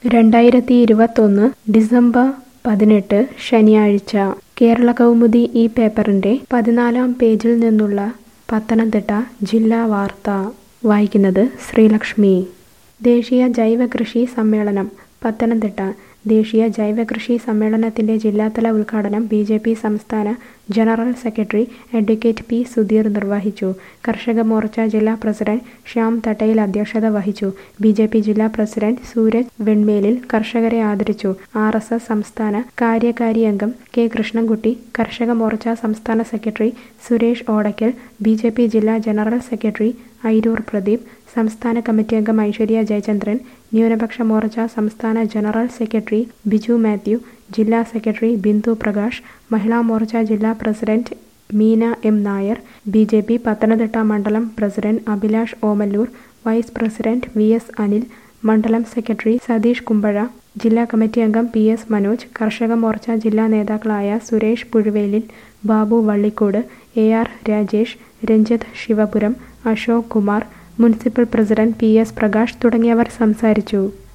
രണ്ടായിരത്തി ഇരുപത്തൊന്ന് ഡിസംബർ പതിനെട്ട് ശനിയാഴ്ച കേരള കൗമുദി ഈ പേപ്പറിന്റെ പതിനാലാം പേജിൽ നിന്നുള്ള പത്തനംതിട്ട ജില്ലാ വാർത്ത വായിക്കുന്നത് ശ്രീലക്ഷ്മി ദേശീയ ജൈവ കൃഷി സമ്മേളനം പത്തനംതിട്ട ദേശീയ ജൈവ കൃഷി സമ്മേളനത്തിന്റെ ജില്ലാതല ഉദ്ഘാടനം ബി ജെ പി സംസ്ഥാന general secretary advocate P Sudheer നിർവഹിച്ചു കർഷക മോർച്ച ജില്ലാ പ്രസിഡന്റ് ശ്യാം തട്ടയിൽ അധ്യക്ഷത വഹിച്ചു ബി ജെ പി ജില്ലാ പ്രസിഡന്റ് സൂരജ് വെൺമേലിൽ കർഷകരെ ആദരിച്ചു ആർ എസ് എസ് സംസ്ഥാന കാര്യകാരി അംഗം കെ കൃഷ്ണൻകുട്ടി കർഷക മോർച്ച സംസ്ഥാന secretary Suresh Odakkal B J P ജില്ലാ ജനറൽ സെക്രട്ടറി ഐരൂർ പ്രദീപ് സംസ്ഥാന കമ്മിറ്റി അംഗം ഐശ്വര്യ ജയചന്ദ്രൻ ന്യൂനപക്ഷ മോർച്ച സംസ്ഥാന ജനറൽ സെക്രട്ടറി ബിജു മാത്യു ജില്ലാ സെക്രട്ടറി ബിന്ദു പ്രകാശ് മഹിളാ മോർച്ച ജില്ലാ president Meena M Nair B J P Pathanamthitta മണ്ഡലം president Abhilash Omallur vice president V S Anil മണ്ഡലം സെക്രട്ടറി സതീഷ് കുമ്പഴ ജില്ലാ കമ്മിറ്റി അംഗം പി എസ് മനോജ് കർഷക മോർച്ച ജില്ലാ നേതാക്കളായ Suresh Puzhuvelil Babu Vallikode A R Rajesh Ranjith Sivapuram Ashok Kumar municipal president P S Prakash തുടങ്ങിയവർ സംസാരിച്ചു